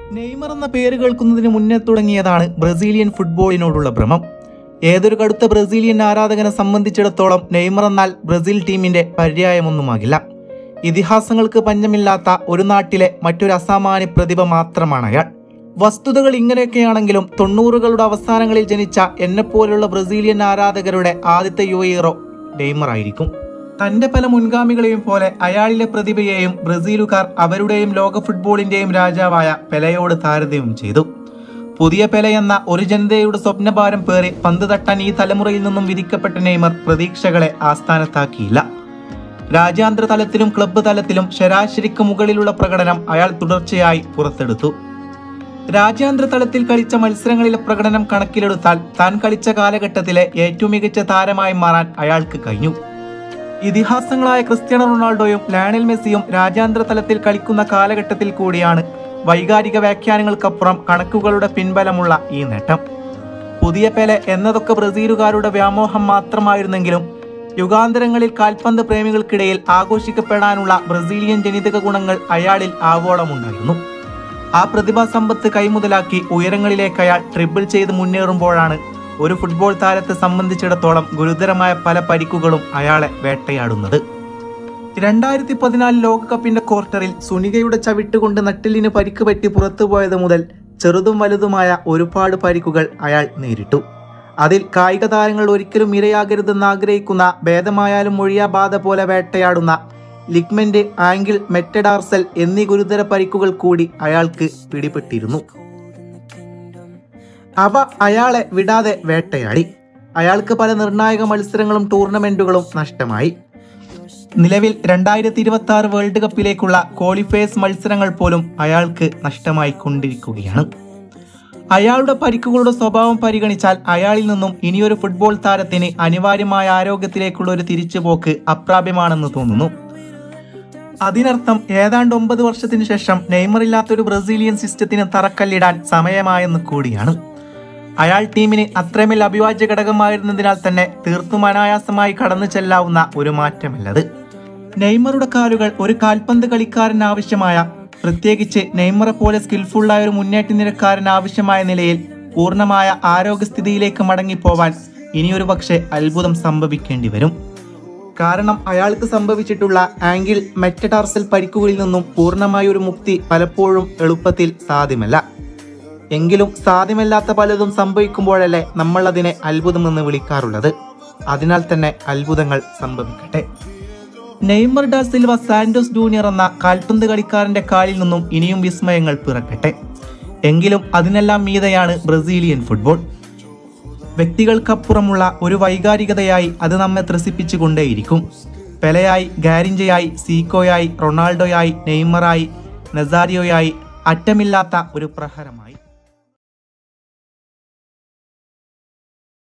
Neymar എന്ന പേര് കേൾക്കുന്നതിന് മുന്നേ തുടങ്ങിയതാണ് ബ്രസീലിയൻ ഫുട്ബോളിനോടുള്ള ഭ്രമം ഏതൊരു കടുത്ത ബ്രസീലിയൻ ആരാധകനെ സംബന്ധിച്ചിടത്തോളം നെയ്മർ എന്നാൽ ബ്രസീൽ ടീമിന്റെ പര്യായമൊന്നുമാകില്ല ഇതിഹാസങ്ങൾക്ക് പഞ്ഞമില്ലാത്ത ഒരു നാട്ടിലെ മറ്റൊരു അസാമാന്യ പ്രതിഭ മാത്രമാണ് അയാൾ വസ്തുതകൾ ഇങ്ങനെയൊക്കെയാണെങ്കിലും തൊണ്ണൂറുകളുടെ അവസാനങ്ങളിൽ ജനിച്ച എന്നെപ്പോലുള്ള ബ്രസീലിയൻ ആരാധകരുടെ ആദ്യത്തെ യുവ ഹീറോ നെയ്മർ ആയിരിക്കും തന്റെ പല മുൻഗാമികളെയും പോലെ അയാളിലെ പ്രതിഭയെയും ബ്രസീലുകാർ അവരുടെയും ലോക ഫുട്ബോളിന്റെയും രാജാവായ പെലയോട് താരതമ്യം ചെയ്തു പുതിയ പെല എന്ന ഒരു ജനതയുടെ സ്വപ്നഭാരം പേറി പന്ത് തട്ടാൻ ഈ തലമുറയിൽ നിന്നും വിധിക്കപ്പെട്ട നെയ്മർ പ്രതീക്ഷകളെ ആസ്ഥാനത്താക്കിയില്ല രാജ്യാന്തര തലത്തിലും ക്ലബ്ബ് തലത്തിലും ശരാശരിക്ക് മുകളിലുള്ള പ്രകടനം അയാൾ തുടർച്ചയായി പുറത്തെടുത്തു രാജ്യാന്തര തലത്തിൽ കളിച്ച മത്സരങ്ങളിലെ പ്രകടനം കണക്കിലെടുത്താൽ താൻ കളിച്ച കാലഘട്ടത്തിലെ ഏറ്റവും മികച്ച താരമായി മാറാൻ അയാൾക്ക് കഴിഞ്ഞു ഇതിഹാസങ്ങളായ ക്രിസ്ത്യാനോ റൊണാൾഡോയും ലയണൽ മെസ്സിയും രാജ്യാന്തര തലത്തിൽ കളിക്കുന്ന കാലഘട്ടത്തിൽ കൂടിയാണ് വൈകാരിക വ്യാഖ്യാനങ്ങൾക്കപ്പുറം കണക്കുകളുടെ പിൻബലമുള്ള ഈ നേട്ടം പുതിയ പെലെ എന്നതൊക്കെ ബ്രസീലുകാരുടെ വ്യാമോഹം മാത്രമായിരുന്നെങ്കിലും യുഗാന്തരങ്ങളിൽ കാൽപന്ത് പ്രേമികൾക്കിടയിൽ ആഘോഷിക്കപ്പെടാനുള്ള ബ്രസീലിയൻ ജനിതക ഗുണങ്ങൾ അയാളിൽ ആവോളമുണ്ടായിരുന്നു ആ പ്രതിഭാ സമ്പത്ത് കൈമുതലാക്കി ഉയരങ്ങളിലേക്ക് അയാൾ ട്രിപ്പിൾ ചെയ്ത് മുന്നേറുമ്പോഴാണ് ഒരു ഫുട്ബോൾ താരത്തെ സംബന്ധിച്ചിടത്തോളം ഗുരുതരമായ പല പരിക്കുകളും അയാളെ വേട്ടയാടുന്നത് രണ്ടായിരത്തി പതിനാല് ലോകകപ്പിന്റെ ക്വാർട്ടറിൽ സുനികയുടെ ചവിട്ടുകൊണ്ട് നട്ടിലിന് പരിക്ക് പറ്റി പുറത്തുപോയത് മുതൽ ചെറുതും വലുതുമായ ഒരുപാട് പരിക്കുകൾ അയാൾ നേരിട്ടു അതിൽ കായിക താരങ്ങൾ ഒരിക്കലും ഇരയാകരുതെന്ന് ആഗ്രഹിക്കുന്ന ഭേദമായാലും മൊഴിയാബാധ പോലെ വേട്ടയാടുന്ന ലിഗ്മെന്റ് ആംഗിൾ മെറ്റഡാർസൽ എന്നീ ഗുരുതര പരിക്കുകൾ കൂടി അയാൾക്ക് പിടിപെട്ടിരുന്നു അവ അയാളെ വിടാതെ വേട്ടയാടി അയാൾക്ക് പല നിർണായക മത്സരങ്ങളും ടൂർണമെന്റുകളും നഷ്ടമായി നിലവിൽ രണ്ടായിരത്തി ഇരുപത്തി ആറ് വേൾഡ് കപ്പിലേക്കുള്ള ക്വാളിഫയേഴ്സ് മത്സരങ്ങൾ പോലും അയാൾക്ക് നഷ്ടമായി കൊണ്ടിരിക്കുകയാണ് അയാളുടെ പരിക്കുകളുടെ സ്വഭാവം പരിഗണിച്ചാൽ അയാളിൽ നിന്നും ഇനിയൊരു ഫുട്ബോൾ താരത്തിന് അനിവാര്യമായ ആരോഗ്യത്തിലേക്കുള്ള ഒരു തിരിച്ചുപോക്ക് അപ്രാപ്യമാണെന്ന് തോന്നുന്നു അതിനർത്ഥം ഏതാണ്ട് ഒമ്പത് വർഷത്തിന് ശേഷം നെയ്മറില്ലാത്തൊരു ബ്രസീലിയൻ സിസ്റ്റത്തിന് തറക്കല്ലിടാൻ സമയമായെന്ന് കൂടിയാണ് അയാൾ ടീമിന് അത്രമേൽ അഭിവാജ്യ ഘടകമായിരുന്നതിനാൽ തന്നെ തീർത്തും അനായാസമായി കടന്നു ചെല്ലാവുന്ന ഒരു മാറ്റമല്ലത് നെയ്മറുടെ കാലുകൾ ഒരു കാൽപന്ത് കളിക്കാരന് ആവശ്യമായ പ്രത്യേകിച്ച് നെയ്മറെ പോലെ സ്കിൽഫുള്ളായ ഒരു മുന്നേറ്റ നിരക്കാരൻ ആവശ്യമായ നിലയിൽ പൂർണ്ണമായ ആരോഗ്യസ്ഥിതിയിലേക്ക് മടങ്ങിപ്പോവാൻ ഇനിയൊരു പക്ഷേ അത്ഭുതം സംഭവിക്കേണ്ടി വരും കാരണം അയാൾക്ക് സംഭവിച്ചിട്ടുള്ള ആംഗിൾ മെറ്റഡാർസൽ പരിക്കുകളിൽ നിന്നും പൂർണ്ണമായ ഒരു മുക്തി പലപ്പോഴും എളുപ്പത്തിൽ സാധ്യമല്ല എങ്കിലും സാധ്യമല്ലാത്ത പലതും സംഭവിക്കുമ്പോഴല്ലേ നമ്മൾ അതിനെ അത്ഭുതമെന്ന് വിളിക്കാറുള്ളത് അതിനാൽ തന്നെ അത്ഭുതങ്ങൾ സംഭവിക്കട്ടെ Neymar da Silva Santos junior എന്ന കാൽപന്ത് കളിക്കാരന്റെ കാലിൽ നിന്നും ഇനിയും വിസ്മയങ്ങൾ പിറക്കട്ടെ എങ്കിലും അതിനെല്ലാം മീതെയാണ് ബ്രസീലിയൻ ഫുട്ബോൾ വ്യക്തികൾക്കപ്പുറമുള്ള ഒരു വൈകാരികതയായി അത് നമ്മെ ത്രസിപ്പിച്ചുകൊണ്ടേയിരിക്കും പെലയായി ഗാരിഞ്ചയായി സീക്കോയായി റൊണാൾഡോയായി നെയ്മറായി നസാരിയോയായി അറ്റമില്ലാത്ത ഒരു പ്രഹരമായി